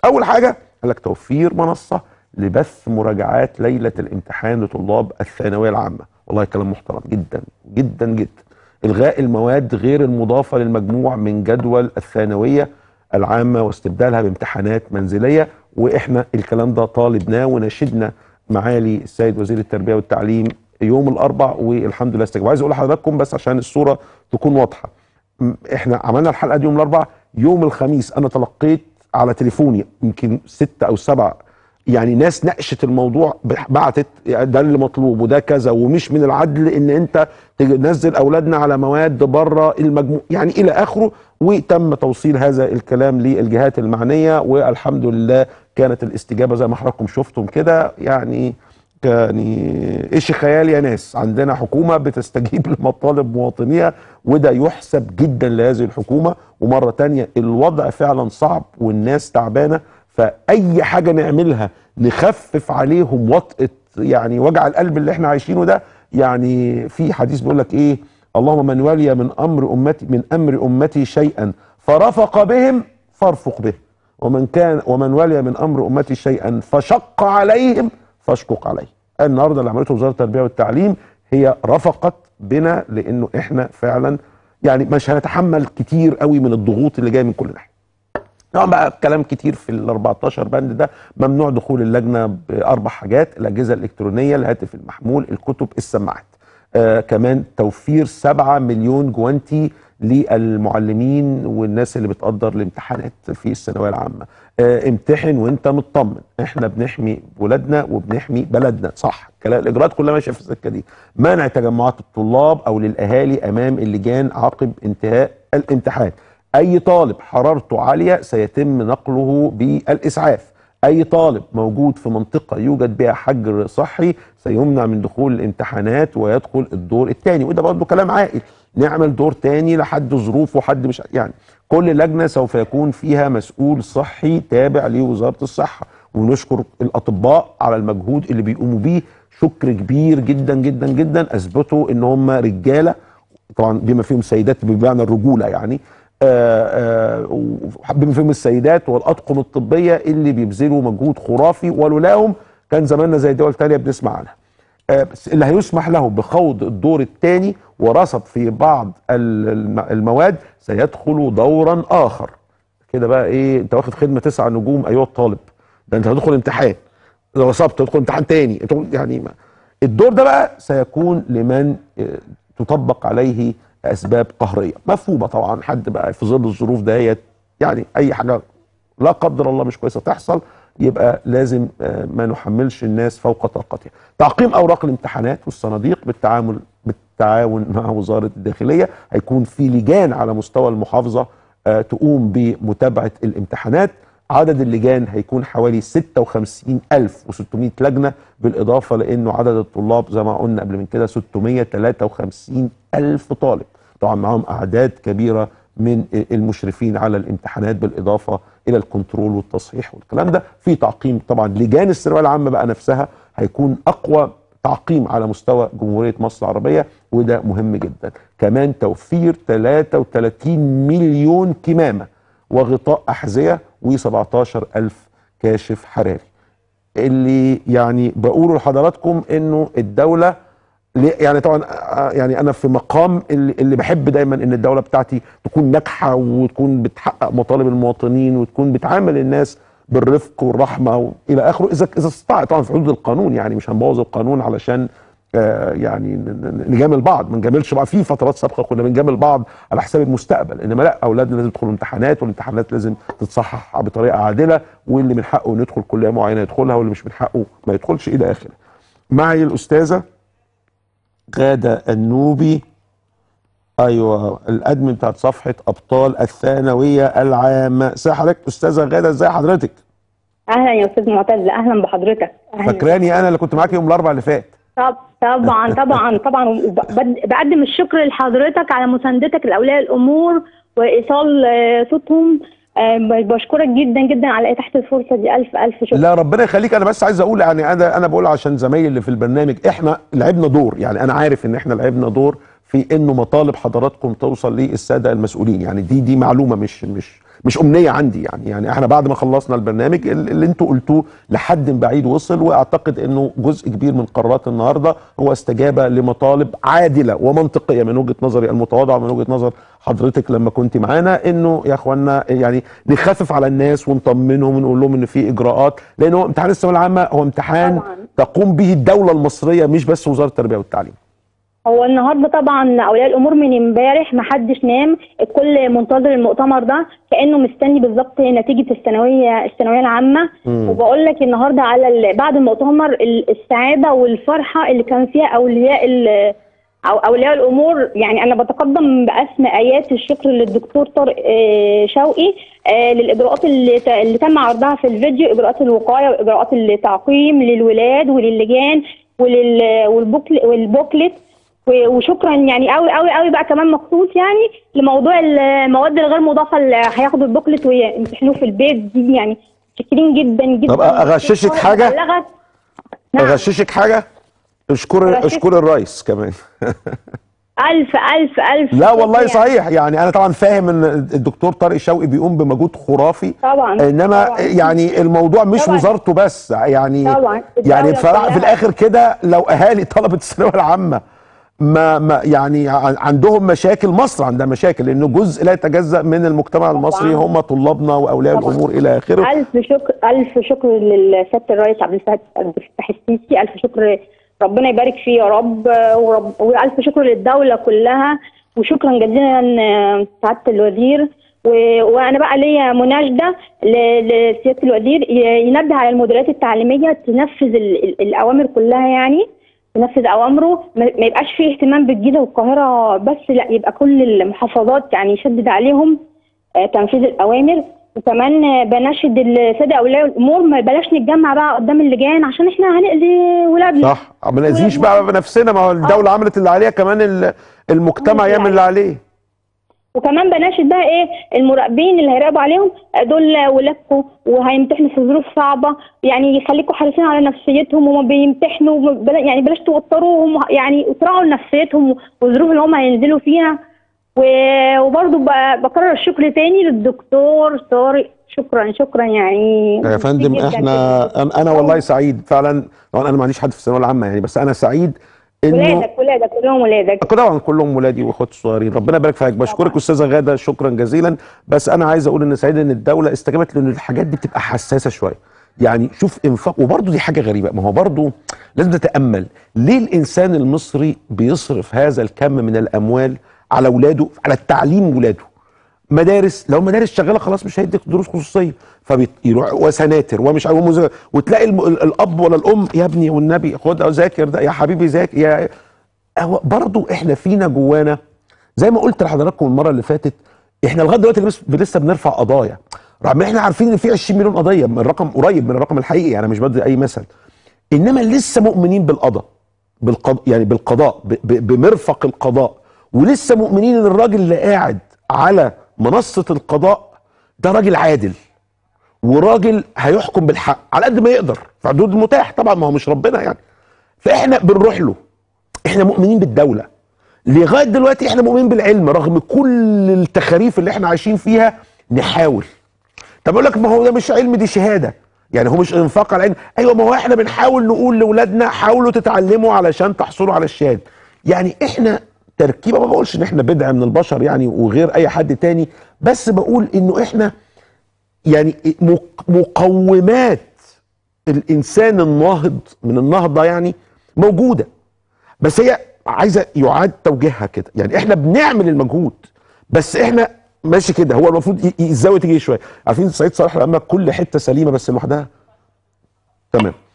اول حاجه قال لك توفير منصه لبث مراجعات ليله الامتحان لطلاب الثانويه العامه والله كلام محترم جدا جدا جدا الغاء المواد غير المضافه للمجموع من جدول الثانويه العامه واستبدالها بامتحانات منزليه واحنا الكلام ده طالبناه وناشدنا معالي السيد وزير التربيه والتعليم يوم الاربع والحمد لله استجاب عايز اقول لحضراتكم بس عشان الصوره تكون واضحه م- احنا عملنا الحلقه دي يوم الاربع يوم الخميس انا تلقيت على تليفوني يمكن ستة او سبع يعني ناس ناقشت الموضوع بح- بعتت ده اللي مطلوب وده كذا ومش من العدل ان انت تنزل اولادنا على مواد بره المجموع يعني الى اخره وتم توصيل هذا الكلام للجهات المعنيه والحمد لله كانت الاستجابه زي ما حضراتكم شفتم كده يعني يعني ايش خيال يا ناس عندنا حكومه بتستجيب لمطالب مواطنيها وده يحسب جدا لهذه الحكومه ومره تانية الوضع فعلا صعب والناس تعبانه فاي حاجه نعملها نخفف عليهم وطئه يعني وجع القلب اللي احنا عايشينه ده يعني في حديث بيقول لك ايه اللهم من ولي من امر امتي من امر امتي شيئا فرفق بهم فارفق به ومن كان ومن ولي من امر امتي شيئا فشق عليهم فاشقق عليه النهارده اللي عملته وزاره التربيه والتعليم هي رفقت بنا لانه احنا فعلا يعني مش هنتحمل كتير قوي من الضغوط اللي جايه من كل ناحيه طبعا بقى كلام كتير في ال 14 بند ده ممنوع دخول اللجنه باربع حاجات الاجهزه الالكترونيه الهاتف المحمول الكتب السماعات آه كمان توفير 7 مليون جوانتي للمعلمين والناس اللي بتقدر الامتحانات في الثانويه العامه آه امتحن وانت مطمن احنا بنحمي ولادنا وبنحمي بلدنا صح كلام الاجراءات كلها ماشيه في السكه دي منع تجمعات الطلاب او للاهالي امام اللجان عقب انتهاء الامتحان اي طالب حرارته عاليه سيتم نقله بالاسعاف اي طالب موجود في منطقه يوجد بها حجر صحي سيمنع من دخول الامتحانات ويدخل الدور الثاني وده برضه كلام عاقل نعمل دور تاني لحد ظروف وحد مش يعني كل لجنه سوف يكون فيها مسؤول صحي تابع لوزاره الصحه ونشكر الاطباء على المجهود اللي بيقوموا بيه شكر كبير جدا جدا جدا اثبتوا ان هم رجاله طبعا بما فيهم سيدات بمعنى الرجوله يعني آه، آه، بما فيهم السيدات والاطقم الطبيه اللي بيبذلوا مجهود خرافي ولولاهم كان زماننا زي دول تانية بنسمع عنها آه، بس اللي هيسمح له بخوض الدور الثاني ورصد في بعض ال- الم- المواد سيدخل دورا اخر كده بقى ايه انت واخد خدمه تسع نجوم ايها الطالب ده انت هتدخل امتحان لو رسبت تدخل امتحان تاني تدخل- يعني ما. الدور ده بقى سيكون لمن آه، تطبق عليه اسباب قهريه مفهومه طبعا حد بقى في ظل الظروف دهيت يعني اي حاجه لا قدر الله مش كويسه تحصل يبقى لازم آه، ما نحملش الناس فوق طاقتها تعقيم اوراق الامتحانات والصناديق بالتعامل بالتعاون مع وزاره الداخليه هيكون في لجان على مستوى المحافظه آه، تقوم بمتابعه الامتحانات عدد اللجان هيكون حوالي 56600 لجنه بالاضافه لانه عدد الطلاب زي ما قلنا قبل من كده 653000 طالب طبعا معاهم اعداد كبيره من المشرفين على الامتحانات بالاضافه الى الكنترول والتصحيح والكلام ده في تعقيم طبعا لجان الثانويه العامه بقى نفسها هيكون اقوى تعقيم على مستوى جمهوريه مصر العربيه وده مهم جدا كمان توفير 33 مليون كمامه وغطاء احذيه و17 الف كاشف حراري اللي يعني بقوله لحضراتكم انه الدوله ليه- يعني طبعا آه، يعني انا في مقام اللي, اللي بحب دايما ان الدوله بتاعتي تكون ناجحه وتكون بتحقق مطالب المواطنين وتكون بتعامل الناس بالرفق والرحمه والى اخره اذا اذا استطاعت طبعا في حدود القانون يعني مش هنبوظ القانون علشان آه، يعني ن- ن- نجامل بعض ما نجاملش بعض في فترات سابقه كنا بنجامل بعض على حساب المستقبل انما لا اولادنا لازم يدخلوا امتحانات والامتحانات لازم تتصحح بطريقه عادله واللي من حقه انه يدخل كليه معينه يدخلها واللي مش من حقه ما يدخلش الى اخره. معي الاستاذه غاده النوبي ايوه الادمن بتاعت صفحه ابطال الثانويه العامه ازي حضرتك استاذه غاده ازي حضرتك اهلا يا استاذ معتز اهلا بحضرتك اهلا فاكراني انا اللي كنت معاك يوم الاربعاء اللي فات طب طبعا طبعا طبعا وب- بقدم الشكر لحضرتك على مساندتك لاولياء الامور وايصال آه، صوتهم آه، بشكرك جدا جدا على اتاحه الفرصه دي الف الف شكر لا ربنا يخليك انا بس عايز اقول يعني انا انا بقول عشان زمايلي اللي في البرنامج احنا لعبنا دور يعني انا عارف ان احنا لعبنا دور في انه مطالب حضراتكم توصل للساده المسؤولين يعني دي دي معلومه مش مش مش امنيه عندي يعني يعني احنا بعد ما خلصنا البرنامج ال- اللي انتوا قلتوه لحد بعيد وصل واعتقد انه جزء كبير من قرارات النهارده هو استجابه لمطالب عادله ومنطقيه من وجهه نظري المتواضعه ومن وجهه نظر حضرتك لما كنت معانا انه يا اخوانا يعني نخفف على الناس ونطمنهم ونقول لهم ان في اجراءات لان هو امتحان الثانويه العامه هو امتحان طبعاً. تقوم به الدوله المصريه مش بس وزاره التربيه والتعليم هو النهارده طبعا اولياء الامور من امبارح ما حدش نام الكل منتظر المؤتمر ده كانه مستني بالظبط نتيجه الثانويه الثانويه العامه مم. وبقول لك النهارده على ال- بعد المؤتمر ال- السعاده والفرحه اللي كان فيها اولياء ال- او اولياء الامور يعني انا بتقدم باسم ايات الشكر للدكتور طارق آه، شوقي آه، للاجراءات اللي ت- اللي تم عرضها في الفيديو اجراءات الوقايه واجراءات التعقيم للولاد وللجان ولل والبوكل والبوكلت و- وشكرا يعني قوي قوي قوي بقى كمان مخصوص يعني لموضوع المواد الغير مضافه اللي هياخدوا البوكلت ويمتحنوه في البيت دي يعني شاكرين جدا جدا طب أغششك حاجة؟ بلغت نعم اغششك حاجه اشكر غششك. اشكر الرئيس كمان ألف ألف ألف لا شكر والله يعني. صحيح يعني انا طبعا فاهم ان الدكتور طارق شوقي بيقوم بمجهود خرافي طبعا انما طبعا. يعني الموضوع مش طبعاً. وزارته بس يعني طبعاً. يعني الدولة بصراحه في كلها. الاخر كده لو اهالي طلبه الثانويه العامه ما ما يعني عن- عندهم مشاكل مصر عندها مشاكل لانه جزء لا يتجزا من المجتمع المصري هم طلابنا واولياء طبعاً. الامور الى اخره ألف شكر ألف شكر للسيادة الرئيس عبد الفتاح عبد الفتاح السيسي ألف شكر ربنا يبارك فيه يا رب ورب وألف شكر للدولة كلها وشكرا جزيلا آه، سعادة الوزير و- وأنا بقى ليا مناشدة ل- لسيادة الوزير ي- ينبه على المديريات التعليمية تنفذ ال- ال- الأوامر كلها يعني تنفذ أوامره ما ما يبقاش فيه اهتمام بالجيزة والقاهرة بس لا يبقى كل المحافظات يعني يشدد عليهم آه، تنفيذ الاوامر وكمان آه، بناشد الساده اولياء الامور ما بلاش نتجمع بقى قدام اللجان عشان احنا هنأذي ولادنا صح ما نأذيش بقى بنفسنا ما هو الدوله عملت اللي عليها كمان ال- المجتمع عملت اللي يعمل اللي عليه وكمان بناشد بقى ايه المراقبين اللي هيراقبوا عليهم آه، دول ولادكم وهيمتحنوا في ظروف صعبه يعني يخليكم حريصين على نفسيتهم وما بيمتحنوا بلا- يعني بلاش توتروهم يعني تراعوا لنفسيتهم والظروف اللي هم هينزلوا فيها و- وبرضه ب- بكرر الشكر تاني للدكتور طارق شكرا شكرا يعني يا فندم جداً احنا جداً. انا أنا والله سعيد فعلا طبعا انا ما عنديش حد في الثانويه العامه يعني بس انا سعيد انه ولادك ولادك كلهم ولادك طبعا كلهم ولادي واخواتي الصغيرين ربنا يبارك فيك بشكرك استاذه غاده شكرا جزيلا بس انا عايز اقول ان سعيد ان الدوله استجابت لان الحاجات دي بتبقى حساسه شويه يعني شوف انفاق وبرضه دي حاجه غريبه ما هو برضه لازم تتامل ليه الانسان المصري بيصرف هذا الكم من الاموال على اولاده على التعليم ولاده مدارس لو مدارس شغاله خلاص مش هيديك دروس خصوصيه فبيروح وسناتر ومش عارف ومز- وتلاقي الم- ال- الاب ولا الام يا ابني والنبي خد أو ذاكر ده يا حبيبي ذاكر يا هو برضه احنا فينا جوانا زي ما قلت لحضراتكم المره اللي فاتت احنا لغايه دلوقتي بس- لسه بنرفع قضايا رغم احنا عارفين ان في 20 مليون قضيه الرقم قريب من الرقم الحقيقي انا مش بدي اي مثل انما لسه مؤمنين بالقضاء بالقضاء يعني بالقضاء ب- ب- بمرفق القضاء ولسه مؤمنين ان الراجل اللي قاعد على منصه القضاء ده راجل عادل وراجل هيحكم بالحق على قد ما يقدر في حدود المتاح طبعا ما هو مش ربنا يعني فاحنا بنروح له احنا مؤمنين بالدوله لغايه دلوقتي احنا مؤمنين بالعلم رغم كل التخاريف اللي احنا عايشين فيها نحاول طب اقول لك ما هو ده مش علم دي شهاده يعني هو مش انفاق على العلم ايوه ما هو احنا بنحاول نقول لاولادنا حاولوا تتعلموا علشان تحصلوا على الشهاده يعني احنا تركيبه ما بقولش ان احنا بدعه من البشر يعني وغير اي حد تاني بس بقول انه احنا يعني مق- مقومات الانسان الناهض من النهضه يعني موجوده بس هي عايزه يعاد توجيهها كده يعني احنا بنعمل المجهود بس احنا ماشي كده هو المفروض ي- ي- الزاويه تيجي شويه عارفين سعيد صالح لما كل حته سليمه بس لوحدها تمام